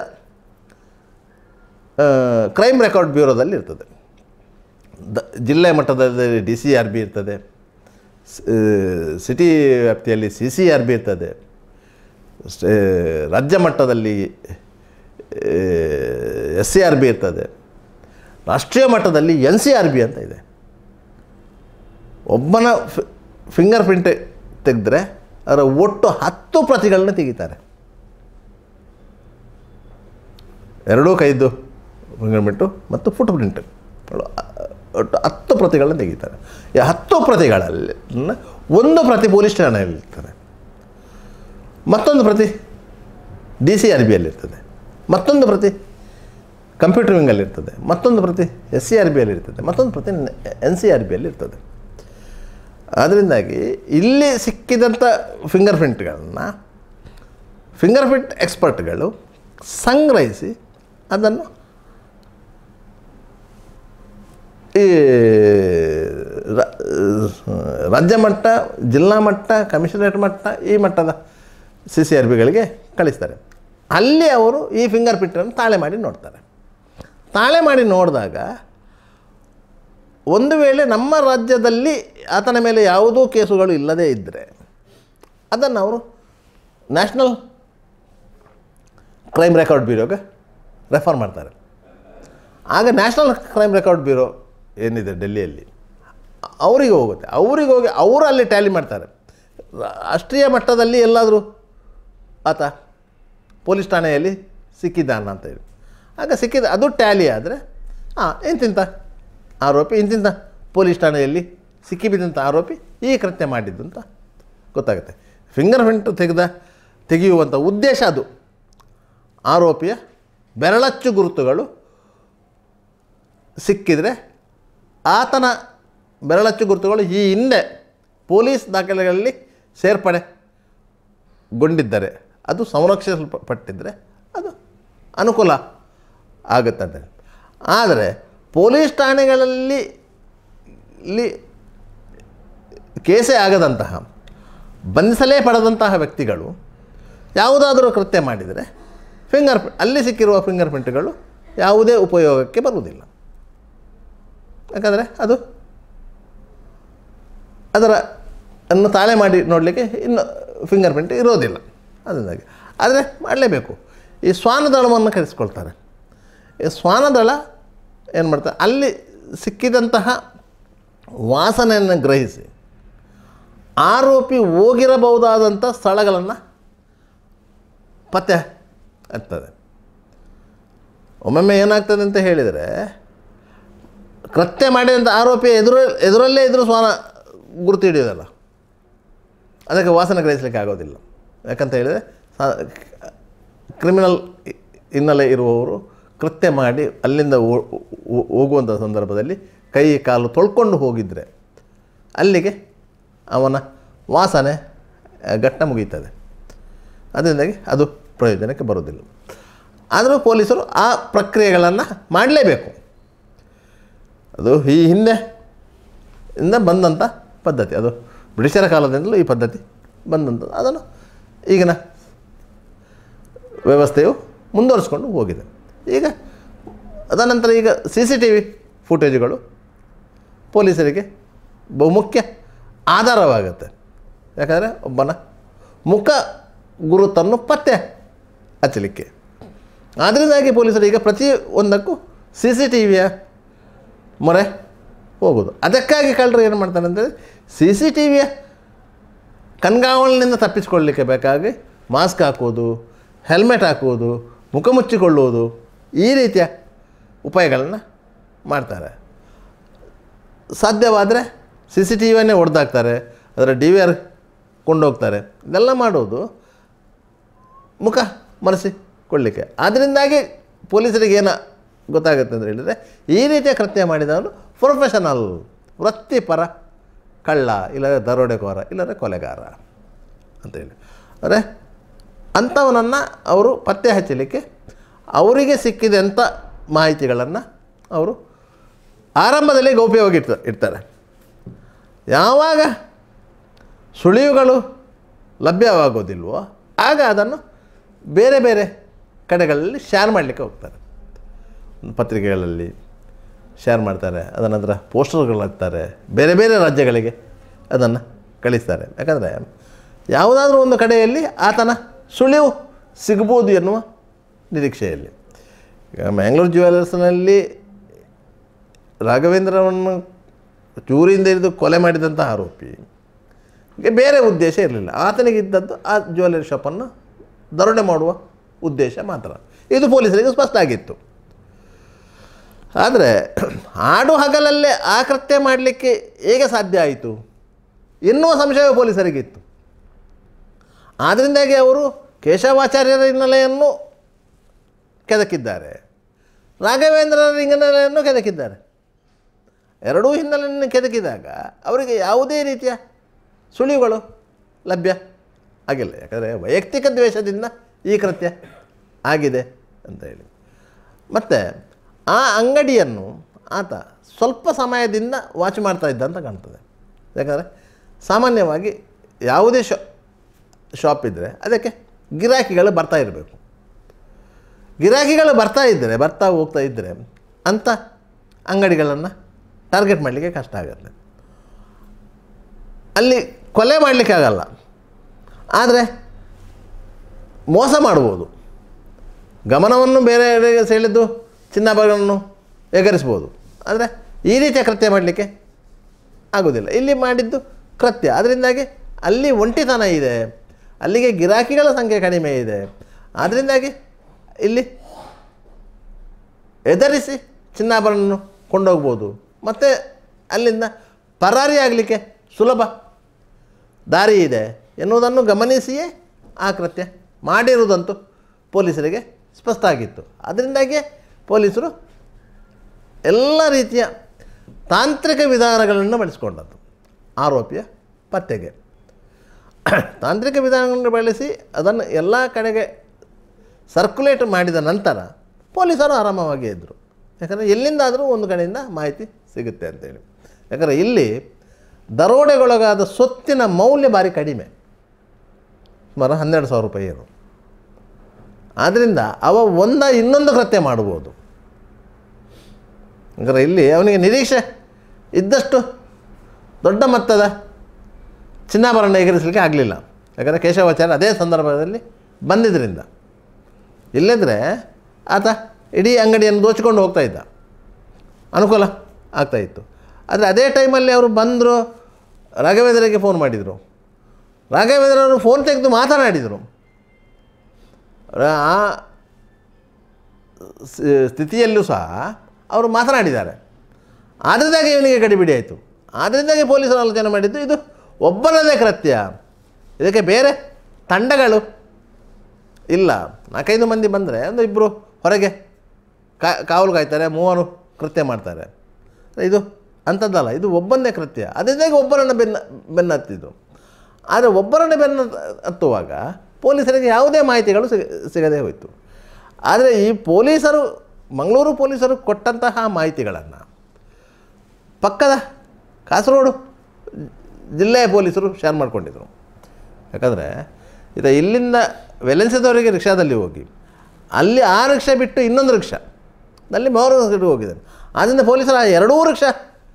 ಕ್ರೈಮ್ ರೆಕಾರ್ಡ್ ಬ್ಯೂರೋದಲ್ಲಿ ಇರ್ತದೆ ದ ಜಿಲ್ಲೆ ಮಟ್ಟದಲ್ಲಿ ಡಿ ಸಿ ಆರ್ ಬಿ ಇರ್ತದೆ ಸ್- ಆ, ಸಿಟಿ ವ್ಯಾಪ್ತಿಯಲ್ಲಿ ಸಿ ಸಿ ಆರ್ ಬಿ ಇರ್ತದೆ ಸ್- ಆ, ರಾಜ್ಯ ಮಟ್ಟದಲ್ಲಿ ಎಸ್ ಸಿ ಆರ್ ಬಿ ಇರ್ತದೆ ರಾಷ್ಟ್ರೀಯ ಮಟ್ಟದಲ್ಲಿ ಎನ್ ಸಿ ಆರ್ ಬಿ ಅಂತ ಇದೆ ಒಬ್ಬನ ಫಿ- ಫಿಂಗರ್ ಪ್ರಿಂಟ್ ತೆಗೆದ್ರೆ ಅದರ ಒಟ್ಟು ಹತ್ತು ಪ್ರತಿಗಳನ್ನ ತೆಗಿತಾರೆ ಎರಡೂ ಕೈದು ಫಿಂಗರ್ ಪ್ರಿಂಟು ಮತ್ತು ಫುಟ್ ಪ್ರಿಂಟ್ ಒಟ್ಟು ಹತ್ತು ಪ್ರತಿಗಳನ್ನ ತೆಗಿತಾರೆ ಈ ಹತ್ತು ಪ್ರತಿಗಳಲ್ಲಿ ಒಂದು ಪ್ರತಿ ಪೊಲೀಸ್ ಠಾಣೆಯಲ್ಲಿ ಇರ್ತದೆ ಮತ್ತೊಂದು ಪ್ರತಿ ಡಿ ಸಿ ಆರ್ ಬಿಯಲ್ಲಿರ್ತದೆ ಮತ್ತೊಂದು ಪ್ರತಿ ಕಂಪ್ಯೂಟರ್ ವಿಂಗಲ್ಲಿ ಇರ್ತದೆ ಮತ್ತೊಂದು ಪ್ರತಿ ಎಸ್ ಸಿ ಆರ್ ಬಿಯಲ್ಲಿ ಇರ್ತದೆ ಮತ್ತೊಂದು ಪ್ರತಿ ಎನ್ ಸಿ ಆರ್ ಬಿಯಲ್ಲಿ ಇರ್ತದೆ ಅದರಿಂದಾಗಿ ಇಲ್ಲಿ ಸಿಕ್ಕಿದಂಥ ಫಿಂಗರ್ ಪ್ರಿಂಟ್ಗಳನ್ನು ಫಿಂಗರ್ ಪ್ರಿಂಟ್ ಎಕ್ಸ್ಪರ್ಟ್ಗಳು ಸಂಗ್ರಹಿಸಿ ಅದನ್ನು ಈ ರ- ರಾಜ್ಯ ಮಟ್ಟ ಜಿಲ್ಲಾ ಮಟ್ಟ ಕಮಿಷನರೇಟ್ ಮಟ್ಟ ಈ ಮಟ್ಟದ ಸಿ ಸಿ ಆರ್ ಬಿಗಳಿಗೆ ಕಳಿಸ್ತಾರೆ ಅಲ್ಲಿ ಅವರು ಈ ಫಿಂಗರ್ ಪ್ರಿಂಟನ್ನು ತಾಳೆ ಮಾಡಿ ನೋಡ್ತಾರೆ ತಾಳೆ ಮಾಡಿ ನೋಡಿದಾಗ ಒಂದು ವೇಳೆ ನಮ್ಮ ರಾಜ್ಯದಲ್ಲಿ ಆತನ ಮೇಲೆ ಯಾವುದೂ ಕೇಸುಗಳು ಇಲ್ಲದೇ ಇದ್ದರೆ ಅದನ್ನು ಅವರು ನ್ಯಾಷನಲ್ ಕ್ರೈಮ್ ರೆಕಾರ್ಡ್ ಬ್ಯೂರೋಗೆ ರೆಫರ್ ಮಾಡ್ತಾರೆ ಆಗ ನ್ಯಾಷನಲ್ ಕ್ರೈಮ್ ರೆಕಾರ್ಡ್ ಬ್ಯೂರೋ ಏನಿದೆ ಡೆಲ್ಲಿಯಲ್ಲಿ ಅವರಿಗೆ ಹೋಗುತ್ತೆ ಅವರಿಗೆ ಹೋಗಿ ಅವರು ಅಲ್ಲಿ ಟ್ಯಾಲಿ ಮಾಡ್ತಾರೆ ರಾಷ್ಟ್ರೀಯ ಮಟ್ಟದಲ್ಲಿ ಎಲ್ಲಾದರೂ ಆತ ಪೊಲೀಸ್ ಠಾಣೆಯಲ್ಲಿ ಸಿಕ್ಕಿದ್ದಾನ ಅಂತ ಹೇಳಿ ಆಗ ಸಿಕ್ಕಿದ ಅದು ಟ್ಯಾಲಿ ಆದರೆ ಹಾಂ ಇಂತಿಂಥ ಆರೋಪಿ ಇಂತಿಂಥ ಪೊಲೀಸ್ ಠಾಣೆಯಲ್ಲಿ ಸಿಕ್ಕಿಬಿದ್ದಂಥ ಆರೋಪಿ ಈ ಕೃತ್ಯ ಮಾಡಿದ್ದು ಅಂತ ಗೊತ್ತಾಗುತ್ತೆ ಫಿಂಗರ್ ಪ್ರಿಂಟ್ ತೆಗೆದ ತೆಗೆಯುವಂಥ ಉದ್ದೇಶ ಅದು ಆರೋಪಿಯ ಬೆರಳಚ್ಚು ಗುರುತುಗಳು ಸಿಕ್ಕಿದರೆ ಆತನ ಬೆರಳಚ್ಚು ಗುರುತುಗಳು ಈ ಹಿಂದೆ ಪೊಲೀಸ್ ದಾಖಲೆಗಳಲ್ಲಿ ಸೇರ್ಪಡೆಗೊಂಡಿದ್ದರೆ ಅದು ಸಂರಕ್ಷಿಸಲ್ಪಟ್ಟಿದ್ದರೆ ಅದು ಅನುಕೂಲ ಆಗುತ್ತದೆ ಆದರೆ ಪೊಲೀಸ್ ಠಾಣೆಗಳಲ್ಲಿ ಇಲ್ಲಿ ಕೇಸೇ ಆಗದಂತಹ ಬಂಧಿಸಲೇ ಪಡೆದಂತಹ ವ್ಯಕ್ತಿಗಳು ಯಾವುದಾದರೂ ಕೃತ್ಯ ಮಾಡಿದರೆ ಫಿಂಗರ್ ಅಲ್ಲಿ ಸಿಕ್ಕಿರುವ ಫಿಂಗರ್ ಪ್ರಿಂಟ್ಗಳು ಯಾವುದೇ ಉಪಯೋಗಕ್ಕೆ ಬರುವುದಿಲ್ಲ ಯಾಕಂದರೆ ಅದು ಅದರ ಅನ್ನು ತಾಳೆ ಮಾಡಿ ನೋಡಲಿಕ್ಕೆ ಇನ್ನು ಫಿಂಗರ್ ಪ್ರಿಂಟ್ ಇರೋದಿಲ್ಲ ಅದರಿಂದಾಗಿ ಆದರೆ ಮಾಡಲೇಬೇಕು ಈ ಶ್ವಾನದಳವನ್ನು ಕರೆಸ್ಕೊಳ್ತಾರೆ ಈ ಶ್ವಾನದಳ ಏನು ಮಾಡ್ತಾರೆ ಅಲ್ಲಿ ಸಿಕ್ಕಿದಂತಹ ವಾಸನೆಯನ್ನು ಗ್ರಹಿಸಿ ಆರೋಪಿ ಹೋಗಿರಬಹುದಾದಂಥ ಸ್ಥಳಗಳನ್ನು ಪತ್ತೆ ಹಚ್ತದೆ ಒಮ್ಮೊಮ್ಮೆ ಏನಾಗ್ತದೆ ಅಂತ ಹೇಳಿದರೆ ಕೃತ್ಯ ಮಾಡಿದಂಥ ಆರೋಪಿ ಎದುರು ಎದುರಲ್ಲೇ ಇದ್ದರೂ ಸ್ವಾನ ಗುರುತು ಹಿಡಿಯೋದಲ್ಲ ಅದಕ್ಕೆ ವಾಸನೆ ಗ್ರಹಿಸಲಿಕ್ಕೆ ಆಗೋದಿಲ್ಲ ಯಾಕಂತ ಹೇಳಿದರೆ ಕ್ರಿಮಿನಲ್ ಹಿನ್ನೆಲೆ ಇರುವವರು ಕೃತ್ಯ ಮಾಡಿ ಅಲ್ಲಿಂದ ಹೋ- ಹೋ- ಹೋಗುವಂಥ ಸಂದರ್ಭದಲ್ಲಿ ಕೈ ಕಾಲು ತೊಳ್ಕೊಂಡು ಹೋಗಿದ್ದರೆ ಅಲ್ಲಿಗೆ ಅವನ ವಾಸನೆ ಆ, ಘಟ್ಟ ಮುಗೀತದೆ ಅದರಿಂದಾಗಿ ಅದು ಪ್ರಯೋಜನಕ್ಕೆ ಬರೋದಿಲ್ಲ ಆದರೂ ಪೊಲೀಸರು ಆ ಪ್ರಕ್ರಿಯೆಗಳನ್ನು ಮಾಡಲೇಬೇಕು ಅದು ಈ ಹಿಂದೆ ಇಂದ ಬಂದಂಥ ಪದ್ಧತಿ ಅದು ಬ್ರಿಟಿಷರ ಕಾಲದಿಂದಲೂ ಈ ಪದ್ಧತಿ ಬಂದಂಥ ಅದನ್ನು ಈಗಿನ ವ್ಯವಸ್ಥೆಯು ಮುಂದುವರಿಸ್ಕೊಂಡು ಹೋಗಿದೆ ಈಗ ಅದನಂತರ ಈಗ ಸಿ ಸಿ ಟಿ ವಿ ಫುಟೇಜ್ಗಳು ಪೊಲೀಸರಿಗೆ ಬಹುಮುಖ್ಯ ಆಧಾರವಾಗುತ್ತೆ ಯಾಕಂದರೆ ಒಬ್ಬನ ಮುಖ ಗುರುತನ್ನು ಪತ್ತೆ ಹಚ್ಚಲಿಕ್ಕೆ ಅದರಿಂದಾಗಿ ಪೊಲೀಸರು ಈಗ ಪ್ರತಿ ಒಂದಕ್ಕೂ ಸಿ ಸಿ ಟಿ ವಿಯ ಮೊರೆ ಹೋಗೋದು ಅದಕ್ಕಾಗಿ ಕಳ್ಳರು ಏನು ಮಾಡ್ತಾರೆ ಅಂದರೆ ಸಿ ಸಿ ಟಿ ವಿಯ ಕಣ್ಗಾವಲಿನಿಂದ ತಪ್ಪಿಸಿಕೊಳ್ಳಲಿಕ್ಕೆ ಬೇಕಾಗಿ ಮಾಸ್ಕ್ ಹಾಕೋದು ಹೆಲ್ಮೆಟ್ ಹಾಕುವುದು ಮುಖ ಮುಚ್ಚಿಕೊಳ್ಳುವುದು ಈ ರೀತಿಯ ಉಪಾಯಗಳನ್ನು ಮಾಡ್ತಾರೆ ಸಾಧ್ಯವಾದರೆ ಸಿ ಸಿ ಟಿ ವಿಯನ್ನೇ ಹೊಡೆದಾಕ್ತಾರೆ ಅದರ ಡಿ ವಿ ಆರ್ ಕೊಂಡೋಗ್ತಾರೆ ಇದೆಲ್ಲ ಮಾಡೋದು ಮುಖ ಮರೆಸಿಕೊಳ್ಳಿಕ್ಕೆ ಅದರಿಂದಾಗಿ ಪೊಲೀಸರಿಗೆ ಏನು ಗೊತ್ತಾಗುತ್ತೆ ಅಂತ ಹೇಳಿದರೆ ಈ ರೀತಿಯ ಕೃತ್ಯ ಮಾಡಿದವನು ಪ್ರೊಫೆಷನಲ್ ವೃತ್ತಿಪರ ಕಳ್ಳ ಇಲ್ಲದ್ರೆ ದರೋಡೆಕೋರ ಇಲ್ಲದ್ರೆ ಕೊಲೆಗಾರ ಅಂತೇಳಿ ಅಂದರೆ ಅಂಥವನನ್ನು ಅವರು ಪತ್ತೆ ಹಚ್ಚಲಿಕ್ಕೆ ಅವರಿಗೆ ಸಿಕ್ಕಿದಂಥ ಮಾಹಿತಿಗಳನ್ನು ಅವರು ಆರಂಭದಲ್ಲಿ ಗೌಪ್ಯವಾಗಿ ಇರ್ತ ಇರ್ತಾರೆ ಯಾವಾಗ ಸುಳಿವುಗಳು ಲಭ್ಯವಾಗೋದಿಲ್ವೋ ಆಗ ಅದನ್ನು ಬೇರೆ ಬೇರೆ ಕಡೆಗಳಲ್ಲಿ ಶೇರ್ ಮಾಡಲಿಕ್ಕೆ ಹೋಗ್ತಾರೆ ಪತ್ರಿಕೆಗಳಲ್ಲಿ ಶೇರ್ ಮಾಡ್ತಾರೆ ಅದರ ನಂತರ ಪೋಸ್ಟರ್ಗಳು ಹಾಕ್ತಾರೆ ಬೇರೆ ಬೇರೆ ರಾಜ್ಯಗಳಿಗೆ ಅದನ್ನು ಕಳಿಸ್ತಾರೆ ಯಾಕಂದರೆ ಯಾವುದಾದ್ರೂ ಒಂದು ಕಡೆಯಲ್ಲಿ ಆತನ ಸುಳಿವು ಸಿಗ್ಬೋದು ಎನ್ನುವ ನಿರೀಕ್ಷೆಯಲ್ಲಿ ಈಗ ಮ್ಯಾಂಗ್ಳೂರು ಜ್ಯುವೆಲರ್ಸ್ನಲ್ಲಿ ರಾಘವೇಂದ್ರವನ್ನು ಚೂರಿಂದ ಹಿಡಿದು ಕೊಲೆ ಮಾಡಿದಂಥ ಆರೋಪಿ ಈಗ ಬೇರೆ ಉದ್ದೇಶ ಇರಲಿಲ್ಲ ಆತನಿಗಿದ್ದದ್ದು ಆ ಜ್ಯುವೆಲರಿ ಶಾಪನ್ನು ದರೋಡೆ ಮಾಡುವ ಉದ್ದೇಶ ಮಾತ್ರ ಇದು ಪೊಲೀಸರಿಗೆ ಸ್ಪಷ್ಟ ಆಗಿತ್ತು ಆದರೆ ಹಾಡು ಹಗಲಲ್ಲೇ ಆ ಕೃತ್ಯ ಮಾಡಲಿಕ್ಕೆ ಹೇಗೆ ಸಾಧ್ಯ ಆಯಿತು ಎನ್ನುವ ಸಂಶಯ ಪೊಲೀಸರಿಗಿತ್ತು ಆದ್ದರಿಂದಾಗಿ ಅವರು ಕೇಶವಾಚಾರ್ಯರ ಹಿನ್ನೆಲೆಯನ್ನು ಕೆದಕಿದ್ದಾರೆ ರಾಘವೇಂದ್ರರ ಹಿನ್ನೆಲೆಯನ್ನು ಕೆದಕಿದ್ದಾರೆ ಎರಡೂ ಹಿನ್ನೆಲೆಯನ್ನು ಕೆದಕಿದಾಗ ಅವರಿಗೆ ಯಾವುದೇ ರೀತಿಯ ಸುಳಿವುಗಳು ಲಭ್ಯ ಆಗಿಲ್ಲ ಯಾಕಂದರೆ ವೈಯಕ್ತಿಕ ದ್ವೇಷದಿಂದ ಈ ಕೃತ್ಯ ಆಗಿದೆ ಅಂತ ಹೇಳಿ ಮತ್ತು ಆ ಅಂಗಡಿಯನ್ನು ಆತ ಸ್ವಲ್ಪ ಸಮಯದಿಂದ ವಾಚ್ ಮಾಡ್ತಾ ಇದ್ದ ಅಂತ ಕಾಣ್ತದೆ ಯಾಕಂದರೆ ಸಾಮಾನ್ಯವಾಗಿ ಯಾವುದೇ ಶಾ ಶಾಪ್ ಇದ್ದರೆ ಅದಕ್ಕೆ ಗಿರಾಕಿಗಳು ಬರ್ತಾ ಇರಬೇಕು ಗಿರಾಕಿಗಳು ಬರ್ತಾ ಇದ್ದರೆ ಬರ್ತಾ ಹೋಗ್ತಾ ಇದ್ದರೆ ಅಂಥ ಅಂಗಡಿಗಳನ್ನು ಟಾರ್ಗೆಟ್ ಮಾಡಲಿಕ್ಕೆ ಕಷ್ಟ ಆಗುತ್ತೆ ಅಲ್ಲಿ ಕೊಲೆ ಮಾಡಲಿಕ್ಕೆ ಆಗಲ್ಲ ಆದರೆ ಮೋಸ ಮಾಡ್ಬೋದು ಗಮನವನ್ನು ಬೇರೆ ಕಡೆಗೆ ಸೆಳೆದು ಚಿನ್ನಾಭರಣವನ್ನು ಎಗರಿಸ್ಬೋದು ಆದರೆ ಈ ರೀತಿಯ ಕೃತ್ಯ ಮಾಡಲಿಕ್ಕೆ ಆಗೋದಿಲ್ಲ ಇಲ್ಲಿ ಮಾಡಿದ್ದು ಕೃತ್ಯ ಅದರಿಂದಾಗಿ ಅಲ್ಲಿ ಒಂಟಿತನ ಇದೆ ಅಲ್ಲಿಗೆ ಗಿರಾಕಿಗಳ ಸಂಖ್ಯೆ ಕಡಿಮೆ ಇದೆ ಅದರಿಂದಾಗಿ ಇಲ್ಲಿ ಎದರಿಸಿ ಚಿನ್ನಾಭರಣ ಕೊಂಡೋಗ್ಬೋದು ಮತ್ತು ಅಲ್ಲಿಂದ ಪರಾರಿ ಆಗಲಿಕ್ಕೆ ಸುಲಭ ದಾರಿ ಇದೆ ಎನ್ನುವುದನ್ನು ಗಮನಿಸಿಯೇ ಆ ಕೃತ್ಯ ಮಾಡಿರುವುದಂತೂ ಪೊಲೀಸರಿಗೆ ಸ್ಪಷ್ಟ ಆಗಿತ್ತು ಅದರಿಂದಾಗಿಯೇ ಪೊಲೀಸರು ಎಲ್ಲ ರೀತಿಯ ತಾಂತ್ರಿಕ ವಿಧಾನಗಳನ್ನು ಬಳಸಿಕೊಂಡದ್ದು ಆರೋಪಿಯ ಪತ್ತೆಗೆ ತಾಂತ್ರಿಕ ವಿಧಾನಗಳನ್ನು ಬಳಸಿ ಅದನ್ನು ಎಲ್ಲ ಕಡೆಗೆ ಸರ್ಕ್ಯುಲೇಟ್ ಮಾಡಿದ ನಂತರ ಪೊಲೀಸರು ಆರಾಮವಾಗಿ ಇದ್ದರು ಯಾಕಂದರೆ ಎಲ್ಲಿಂದಾದರೂ ಒಂದು ಕಡೆಯಿಂದ ಮಾಹಿತಿ ಸಿಗುತ್ತೆ ಅಂತೇಳಿ ಯಾಕಂದರೆ ಇಲ್ಲಿ ದರೋಡೆಗೊಳಗಾದ ಸೊತ್ತಿನ ಮೌಲ್ಯ ಭಾರಿ ಕಡಿಮೆ ಸುಮಾರು ಹನ್ನೆರಡು ಸಾವಿರ ರೂಪಾಯಿ ಏನು ಆದ್ದರಿಂದ ಅವ ಒಂದ ಇನ್ನೊಂದು ಕೃತ್ಯ ಮಾಡ್ಬೋದು ಅಂದರೆ ಇಲ್ಲಿ ಅವನಿಗೆ ನಿರೀಕ್ಷೆ ಇದ್ದಷ್ಟು ದೊಡ್ಡ ಮೊತ್ತದ ಚಿನ್ನಾಭರಣ ಎಗರಿಸಲಿಕ್ಕೆ ಆಗಲಿಲ್ಲ ಯಾಕಂದರೆ ಕೇಶವಾಚಾರ್ಯ ಅದೇ ಸಂದರ್ಭದಲ್ಲಿ ಬಂದಿದ್ದರಿಂದ ಇಲ್ಲದ್ರೆ ಆತ ಇಡೀ ಅಂಗಡಿಯನ್ನು ದೋಚಿಕೊಂಡು ಹೋಗ್ತಾ ಇದ್ದ ಅನುಕೂಲ ಆಗ್ತಾಯಿತ್ತು ಆದರೆ ಅದೇ ಟೈಮಲ್ಲಿ ಅವರು ಬಂದರು ರಾಘವೇಂದ್ರಗೆ ಫೋನ್ ಮಾಡಿದರು ರಾಘವೇಂದ್ರ ಅವರು ಫೋನ್ ತೆಗೆದು ಮಾತನಾಡಿದರು ರ- ಆ ಸ್- ಸ್ಥಿತಿಯಲ್ಲೂ ಸಹ ಅವರು ಮಾತನಾಡಿದ್ದಾರೆ ಆದ್ದರಿಂದಾಗಿ ಇವನಿಗೆ ಗಡಿಬಿಡಿ ಆಯಿತು ಆದ್ದರಿಂದಾಗಿ ಪೊಲೀಸರು ಆಲೋಚನೆ ಮಾಡಿದ್ದು ಇದು ಒಬ್ಬನದೇ ಕೃತ್ಯ ಇದಕ್ಕೆ ಬೇರೆ ತಂಡಗಳು ಇಲ್ಲ ನಾಲ್ಕೈದು ಮಂದಿ ಬಂದರೆ ಒಂದು ಇಬ್ಬರು ಹೊರಗೆ ಕಾ ಕಾವಲು ಕಾಯ್ತಾರೆ ಮೂವರು ಕೃತ್ಯ ಮಾಡ್ತಾರೆ ಇದು ಅಂಥದ್ದಲ್ಲ ಇದು ಒಬ್ಬನೇ ಕೃತ್ಯ ಅದರಿಂದಾಗಿ ಒಬ್ಬರನ್ನು ಬೆನ್ನ ಬೆನ್ನತ್ತಿದ್ದು ಆದರೆ ಒಬ್ಬರನ್ನು ಬೆನ್ನ ಹತ್ತುವಾಗ ಪೊಲೀಸರಿಗೆ ಯಾವುದೇ ಮಾಹಿತಿಗಳು ಸಿಗ ಸಿಗದೇ ಹೋಯಿತು ಆದರೆ ಈ ಪೊಲೀಸರು ಮಂಗಳೂರು ಪೊಲೀಸರು ಕೊಟ್ಟಂತಹ ಮಾಹಿತಿಗಳನ್ನು ಪಕ್ಕದ ಕಾಸರಗೋಡು ಜಿಲ್ಲೆಯ ಪೊಲೀಸರು ಶೇರ್ ಮಾಡಿಕೊಂಡಿದ್ರು ಯಾಕಂದರೆ ಇದು ಇಲ್ಲಿಂದ ವೆಲೆನ್ಸದವರೆಗೆ ರಿಕ್ಷಾದಲ್ಲಿ ಹೋಗಿ ಅಲ್ಲಿ ಆ ರಿಕ್ಷಾ ಬಿಟ್ಟು ಇನ್ನೊಂದು ರಿಕ್ಷಾ ಅಲ್ಲಿ ಮೂರು ಹೋಗಿದ್ದಾನೆ ಆದ್ದರಿಂದ ಪೊಲೀಸರು ಆ ಎರಡೂ ರಿಕ್ಷಾ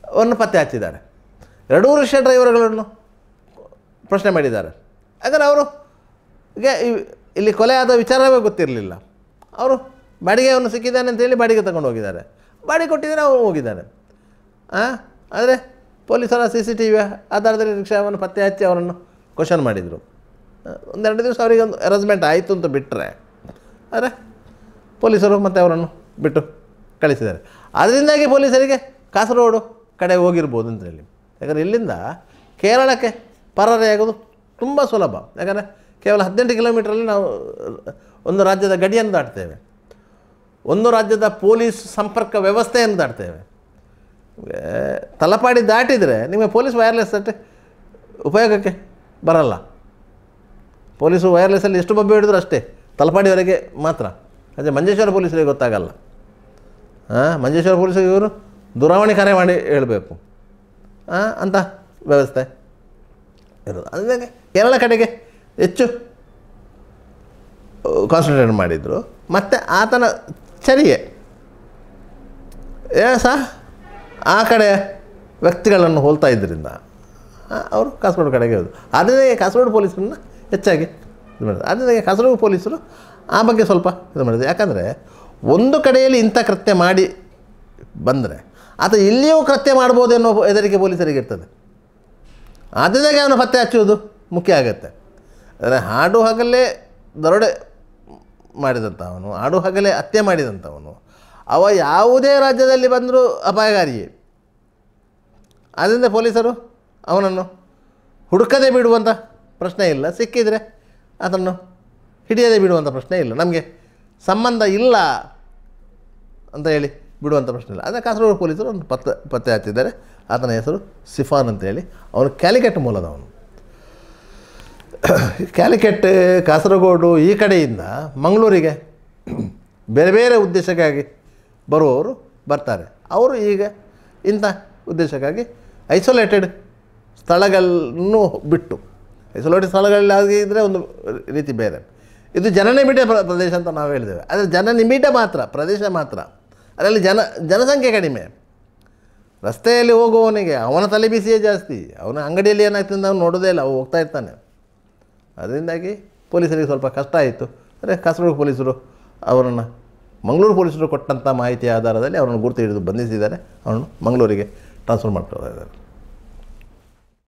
ವನ್ನು ಪತ್ತೆ ಹಚ್ಚಿದ್ದಾರೆ ಎರಡೂ ರಿಕ್ಷಾ ಡ್ರೈವರ್ಗಳನ್ನು ಪ್ರಶ್ನೆ ಮಾಡಿದ್ದಾರೆ ಯಾಕಂದರೆ ಅವರು ಗೆ ಇವ್- ಇಲ್ಲಿ ಕೊಲೆ ಆದ ವಿಚಾರವೇ ಗೊತ್ತಿರಲಿಲ್ಲ ಅವರು ಬಾಡಿಗೆ ಅವನು ಸಿಕ್ಕಿದ್ದಾನೆ ಅಂತೇಳಿ ಬಾಡಿಗೆ ತಗೊಂಡು ಹೋಗಿದ್ದಾರೆ ಬಾಡಿಗೆ ಕೊಟ್ಟಿದ್ದಾರೆ ಅವನು ಹೋಗಿದ್ದಾನೆ ಹಾಂ ಆದರೆ ಪೊಲೀಸರ ಸಿ ಸಿ ಟಿ ವಿ ಆಧಾರದಲ್ಲಿ ರಿಕ್ಷಾವನ್ನು ಪತ್ತೆ ಹಚ್ಚಿ ಅವರನ್ನು ಕ್ವಶನ್ ಮಾಡಿದರು ಒಂದೆರಡು ದಿವಸ ಅವರಿಗೆ ಒಂದು ಅರೇಂಜ್ಮೆಂಟ್ ಆಯಿತು ಅಂತ ಬಿಟ್ಟರೆ ಆದರೆ ಪೊಲೀಸರು ಮತ್ತೆ ಅವರನ್ನು ಬಿಟ್ಟು ಕಳಿಸಿದ್ದಾರೆ ಅದರಿಂದಾಗಿ ಪೊಲೀಸರಿಗೆ ಕಾಸರಗೋಡು ಕಡೆ ಹೋಗಿರ್ಬೋದು ಅಂತ ಹೇಳಿ ಯಾಕಂದರೆ ಇಲ್ಲಿಂದ ಕೇರಳಕ್ಕೆ ಪರಾರಿಯಾಗೋದು ತುಂಬ ಸುಲಭ ಯಾಕಂದರೆ ಕೇವಲ ಹದಿನೆಂಟು ಕಿಲೋಮೀಟ್ರಲ್ಲಿ ನಾವು ಒಂದು ರಾಜ್ಯದ ಗಡಿಯನ್ನು ದಾಟ್ತೇವೆ ಒಂದು ರಾಜ್ಯದ ಪೊಲೀಸ್ ಸಂಪರ್ಕ ವ್ಯವಸ್ಥೆಯನ್ನು ದಾಟ್ತೇವೆ ಏ, ತಲಪಾಡಿ ದಾಟಿದರೆ ನಿಮಗೆ ಪೊಲೀಸ್ ವೈರ್ಲೆಸ್ ಅಷ್ಟೇ ಉಪಯೋಗಕ್ಕೆ ಬರಲ್ಲ ಪೊಲೀಸು ವೈರ್ಲೆಸ್ಸಲ್ಲಿ ಎಷ್ಟು ಬಬ್ಬೆ ಹಿಡಿದ್ರು ಅಷ್ಟೇ ತಲಪಾಡಿವರೆಗೆ ಮಾತ್ರ ಅದೇ ಮಂಜೇಶ್ವರ ಪೊಲೀಸರಿಗೆ ಗೊತ್ತಾಗಲ್ಲ ಹಾಂ ಮಂಜೇಶ್ವರ ಪೊಲೀಸರಿಗೆ ಇವರು ದೂರವಾಣಿ ಕರೆ ಮಾಡಿ ಹೇಳಬೇಕು ಹಾಂ ಅಂತ ವ್ಯವಸ್ಥೆ ಇರೋದು ಅದಕ್ಕೆ ಕೇರಳ ಕಡೆಗೆ ಹೆಚ್ಚು ಕಾನ್ಸಂಟ್ರೇಟ್ ಮಾಡಿದರು ಮತ್ತು ಆತನ ಚರಿಗೆ ಏ ಸಹ ಆ ಕಡೆ ವ್ಯಕ್ತಿಗಳನ್ನು ಹೋಲ್ತಾ ಇದ್ದರಿಂದ ಆ, ಅವರು ಕಾಸರಗೋಡು ಕಡೆಗೆ ಹೋದರು ಅದರಿಂದ ಕಾಸರಗೋಡು ಪೊಲೀಸರನ್ನ ಹೆಚ್ಚಾಗಿ ಇದು ಮಾಡಿದ್ರು ಅದರಿಂದ ಕಾಸರಗೋಡು ಪೊಲೀಸರು ಆ ಬಗ್ಗೆ ಸ್ವಲ್ಪ ಇದು ಮಾಡಿದ್ರು ಯಾಕಂದರೆ ಒಂದು ಕಡೆಯಲ್ಲಿ ಇಂಥ ಕೃತ್ಯ ಮಾಡಿ ಬಂದರೆ ಆತ ಇಲ್ಲಿಯೂ ಕೃತ್ಯ ಮಾಡ್ಬೋದು ಅನ್ನೋ ಹೆದರಿಕೆ ಪೊಲೀಸರಿಗೆ ಇರ್ತದೆ ಅದರಿಂದಾಗಿ ಅವನು ಪತ್ತೆ ಹಚ್ಚುವುದು ಮುಖ್ಯ ಆಗುತ್ತೆ ಅಂದರೆ ಹಾಡು ಹಗಲೇ ದರೋಡೆ ಮಾಡಿದಂಥವನು ಹಾಡು ಹಗಲೇ ಹತ್ಯೆ ಮಾಡಿದಂಥವನು ಅವ ಯಾವುದೇ ರಾಜ್ಯದಲ್ಲಿ ಬಂದರೂ ಅಪಾಯಕಾರಿಯೇ ಆದ್ದರಿಂದ ಪೊಲೀಸರು ಅವನನ್ನು ಹುಡುಕದೆ ಬಿಡುವಂಥ ಪ್ರಶ್ನೆ ಇಲ್ಲ ಸಿಕ್ಕಿದರೆ ಅದನ್ನು ಹಿಡಿಯದೆ ಬಿಡುವಂಥ ಪ್ರಶ್ನೆ ಇಲ್ಲ ನಮಗೆ ಸಂಬಂಧ ಇಲ್ಲ ಅಂತ ಹೇಳಿ ಬಿಡುವಂಥ ಪ್ರಶ್ನೆ ಇಲ್ಲ ಆದರೆ ಕಾಸರಗೋಡು ಪೊಲೀಸರು ಒಂದು ಪತ್ತೆ ಪತ್ತೆ ಹಚ್ಚಿದ್ದಾರೆ ಆತನ ಹೆಸರು ಸಿಫಾನ್ ಅಂತೇಳಿ ಅವನು ಕ್ಯಾಲಿಕೆಟ್ ಮೂಲದವನು ಕ್ಯಾಲಿಕೆಟ್ ಕಾಸರಗೋಡು ಈ ಕಡೆಯಿಂದ ಮಂಗಳೂರಿಗೆ ಬೇರೆ ಬೇರೆ ಉದ್ದೇಶಕ್ಕಾಗಿ ಬರುವವರು ಬರ್ತಾರೆ ಅವರು ಈಗ ಇಂಥ ಉದ್ದೇಶಕ್ಕಾಗಿ ಐಸೋಲೇಟೆಡ್ ಸ್ಥಳಗಳನ್ನು ಬಿಟ್ಟು ಐಸೋಲೇಟೆಡ್ ಸ್ಥಳಗಳಲ್ಲಿ ಆಗಿದ್ದರೆ ಒಂದು ರೀತಿ ಬೇರೆ ಇದು ಜನನಿಬಿಡ ಪ್ರ- ಪ್ರದೇಶ ಅಂತ ನಾವು ಹೇಳಿದ್ದೇವೆ ಆದರೆ ಜನನಿಬಿಡ ಮಾತ್ರ ಪ್ರದೇಶ ಮಾತ್ರ ಅದರಲ್ಲಿ ಜನ ಜನಸಂಖ್ಯೆ ಕಡಿಮೆ ರಸ್ತೆಯಲ್ಲಿ ಹೋಗುವವನಿಗೆ ಅವನ ತಲೆ ಬಿಸಿಯೇ ಜಾಸ್ತಿ ಅವನ ಅಂಗಡಿಯಲ್ಲಿ ಏನಾಗ್ತದೆ ಅಂತ ಅವ್ನು ನೋಡೋದೇ ಇಲ್ಲ ಅವು ಹೋಗ್ತಾ ಇರ್ತಾನೆ ಅದರಿಂದಾಗಿ ಪೊಲೀಸರಿಗೆ ಸ್ವಲ್ಪ ಕಷ್ಟ ಆಯಿತು ಅಂದರೆ ಕಾಸರಗೋಡು ಪೊಲೀಸರು ಅವರನ್ನು ಮಂಗಳೂರು ಪೊಲೀಸರು ಕೊಟ್ಟಂಥ ಮಾಹಿತಿಯ ಆಧಾರದಲ್ಲಿ ಅವರನ್ನು ಗುರುತು ಹಿಡಿದು ಬಂಧಿಸಿದ್ದಾರೆ ಅವರನ್ನು ಮಂಗಳೂರಿಗೆ ಟ್ರಾನ್ಸ್ಫರ್ ಮಾಡ್ತಾ ಇದ್ದಾರೆ